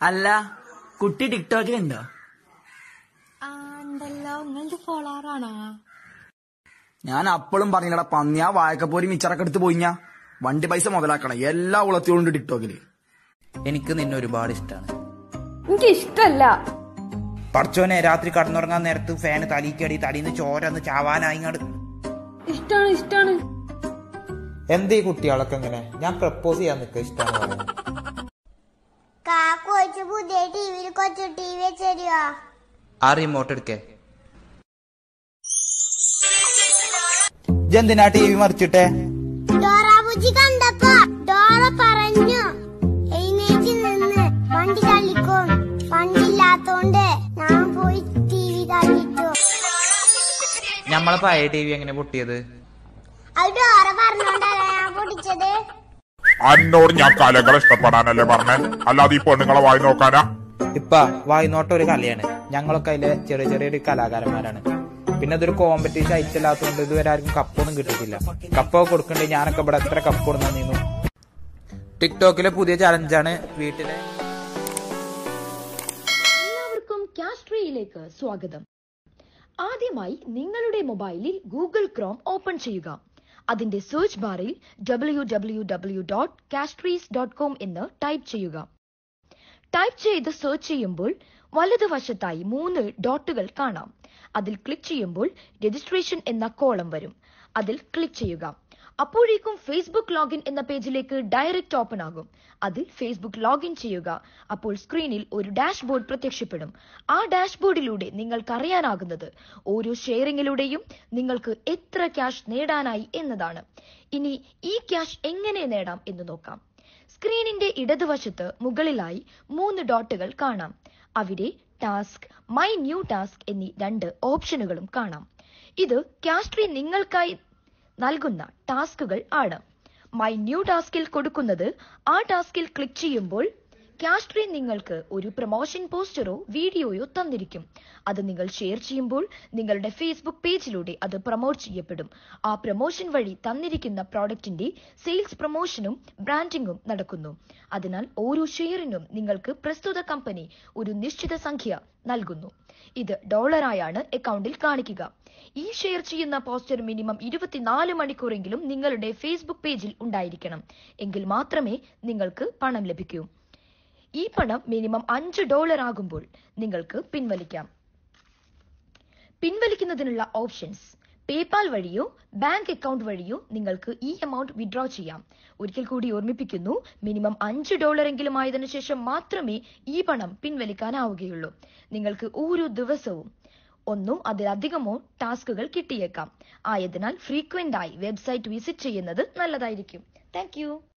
അല്ല കുട്ടി ടിക്ടോക്കിലുണ്ടോ ആ ഉണ്ടല്ലോ നിങ്ങളുടെ ഫോളോവറാണോ ഞാൻ അപ്പോഴും പറഞ്ഞില്ലടാ പന്നിയാ വായക്കപ്പോരി മിച്ചറൊക്കെ എടുത്ത് പോയിഞ്ഞാ വണ്ടി പൈസ മുതലാക്കണം എല്ലാ ഉളത്തിയോണ്ട് ടിക്ടോക്കില് എനിക്ക് നിന്നെ ഒരുപാട് ഇഷ്ടമാണ് എനിക്ക് ഇഷ്ടല്ല പറച്ചോനെ രാത്രി കടന്നുറങ്ങാൻ നേരത്ത് ഫാന് തലീക്കടി തലീന്ന് ചോരന്ന് ചാവാനായിങ്ങാട് ഇഷ്ടാണ് ഇഷ്ടാണ് എന്തീ കുട്ടികളൊക്കെ എങ്ങനെ ഞാൻ പ്രപ്പോസ് ചെയ്യാൻ നിൽക്കുക ഇഷ്ടമാണ് പറയുന്നത് കാക്കു വെച്ച് പുതിയ ടിവിയിൽ കൊച്ചു ടി വി വെച്ചരുവോ ആ റിമോട്ട് എടുക്കേ ഇതെന്തിനാ ടി വി മറിച്ചിട്ടെ ഡോറാബുജി കണ്ടപ്പോ ഡോറ പറഞ്ഞു എഴുന്നേറ്റ് നിന്ന് വണ്ടി തള്ളിക്കും വണ്ടിയില്ലാത്തോണ്ട് ഞാൻ പോയി ടി വി തള്ളിട്ടു നമ്മളെ പഴയ ടി വി എങ്ങനെ പൊട്ടിയത് അത് ഡോറ പറഞ്ഞോണ്ടല്ല ഞാൻ പൊട്ടിച്ചത് അന്നോട് ഞാൻ കലകൾ ഇഷ്ടപ്പെടാനല്ലേ പറഞ്ഞേ അല്ലാതെ ഈ പെണ്ണുങ്ങളെ വായി നോക്കാനാ ഇപ്പ വായ്നോട്ടം ഒരു കലയാണ് ഞങ്ങളൊക്കെ അതിലെ ചെറിയ ചെറിയൊരു കലാകാരന്മാരാണ് പിന്നെ ഇതൊരു കോമ്പറ്റീഷൻ അയച്ചില്ലാത്തതുകൊണ്ട് ഇതുവരെ ആർക്കും കപ്പൊന്നും കിട്ടിയിട്ടില്ല കപ്പൊക്കെ കൊടുക്കണ്ടേ ഞാനൊക്കെ ഇവിടെ എത്ര കപ്പ് കൊടുന്നു ടിക്ടോക്കിലെ പുതിയ ചലഞ്ചാണ് വീട്ടിലെ എല്ലാവർക്കും കാസ്ട്രിയിലേക്ക് സ്വാഗതം ആദ്യമായി നിങ്ങളുടെ മൊബൈലിൽ ഗൂഗിൾ ക്രോം ഓപ്പൺ ചെയ്യുക അതിന്റെ സെർച്ച് ബാറിൽ W W W dot Castries dot com എന്ന് ടൈപ്പ് ചെയ്യുക ടൈപ്പ് ചെയ്ത് സെർച്ച് ചെയ്യുമ്പോൾ വലതുവശത്തായി മൂന്ന് ഡോട്ടുകൾ കാണാം അതിൽ ക്ലിക്ക് ചെയ്യുമ്പോൾ രജിസ്ട്രേഷൻ എന്ന കോളം വരും അതിൽ ക്ലിക്ക് ചെയ്യുക അപ്പോഴേക്കും ഫേസ്ബുക്ക് ലോഗിൻ എന്ന പേജിലേക്ക് ഡയറക്റ്റ് ഓപ്പൺ ആകും അതിൽ ഫേസ്ബുക്ക് ലോഗിൻ ചെയ്യുക അപ്പോൾ സ്ക്രീനിൽ ഒരു ഡാഷ്ബോർഡ് പ്രത്യക്ഷപ്പെടും ആ ഡാഷ്ബോർഡിലൂടെ നിങ്ങൾക്ക് അറിയാനാകുന്നത് ഓരോ ഷെയറിങ്ങിലൂടെയും നിങ്ങൾക്ക് എത്ര ക്യാഷ് നേടാനായി എന്നതാണ് ഇനി ഈ ക്യാഷ് എങ്ങനെ നേടാം എന്ന് നോക്കാം സ്ക്രീനിന്റെ ഇടതുവശത്ത് മുകളിലായി മൂന്ന് ഡോട്ടുകൾ കാണാം അവിടെ ടാസ്ക് മൈ ന്യൂ ടാസ്ക് എന്നീ രണ്ട് ഓപ്ഷനുകളും കാണാം ഇത് കാസ്ട്രി നിങ്ങൾക്കായി നൽകുന്ന ടാസ്കുകൾ ആണ് മൈ ന്യൂ ടാസ്കിൽ കൊടുക്കുന്നത് ആ ടാസ്കിൽ ക്ലിക്ക് ചെയ്യുമ്പോൾ കാസ്ട്രി നിങ്ങൾക്ക് ഒരു പ്രൊമോഷൻ പോസ്റ്ററോ വീഡിയോയോ തന്നിരിക്കും അത് നിങ്ങൾ ഷെയർ ചെയ്യുമ്പോൾ നിങ്ങളുടെ ഫേസ്ബുക്ക് പേജിലൂടെ അത് പ്രൊമോട്ട് ചെയ്യപ്പെടും ആ പ്രൊമോഷൻ വഴി തന്നിരിക്കുന്ന പ്രോഡക്റ്റിന്റെ സെയിൽസ് പ്രൊമോഷനും ബ്രാൻഡിംഗും നടക്കുന്നു അതിനാൽ ഓരോ ഷെയറിനും നിങ്ങൾക്ക് പ്രസ്തുത കമ്പനി ഒരു നിശ്ചിത സംഖ്യ നൽകുന്നു ഇത് ഡോളറായാണ് അക്കൗണ്ടിൽ കാണിക്കുക ഈ ഷെയർ ചെയ്യുന്ന പോസ്റ്റർ മിനിമം ഇരുപത്തിനാല് മണിക്കൂറെങ്കിലും നിങ്ങളുടെ ഫേസ്ബുക്ക് പേജിൽ ഉണ്ടായിരിക്കണം എങ്കിൽ മാത്രമേ നിങ്ങൾക്ക് പണം ലഭിക്കൂ ഈ പണം മിനിമം അഞ്ച് ഡോളർ ആകുമ്പോൾ നിങ്ങൾക്ക് പിൻവലിക്കാം പിൻവലിക്കുന്നതിനുള്ള ഓപ്ഷൻസ് പേപാൽ വഴിയോ ബാങ്ക് അക്കൗണ്ട് വഴിയോ നിങ്ങൾക്ക് ഈ എമൗണ്ട് വിഡ്രോ ചെയ്യാം ഒരിക്കൽ കൂടി ഓർമ്മിപ്പിക്കുന്നു മിനിമം അഞ്ച് ഡോളർ എങ്കിലും ആയതിനു ശേഷം മാത്രമേ ഈ പണം പിൻവലിക്കാനാവുകയുള്ളൂ നിങ്ങൾക്ക് ഓരോ ദിവസവും ഒന്നോ അതിലധികമോ ടാസ്കുകൾ കിട്ടിയേക്കാം ആയതിനാൽ ഫ്രീക്വന്റ് ആയി വെബ്സൈറ്റ് വിസിറ്റ് ചെയ്യുന്നത് നല്ലതായിരിക്കും താങ്ക്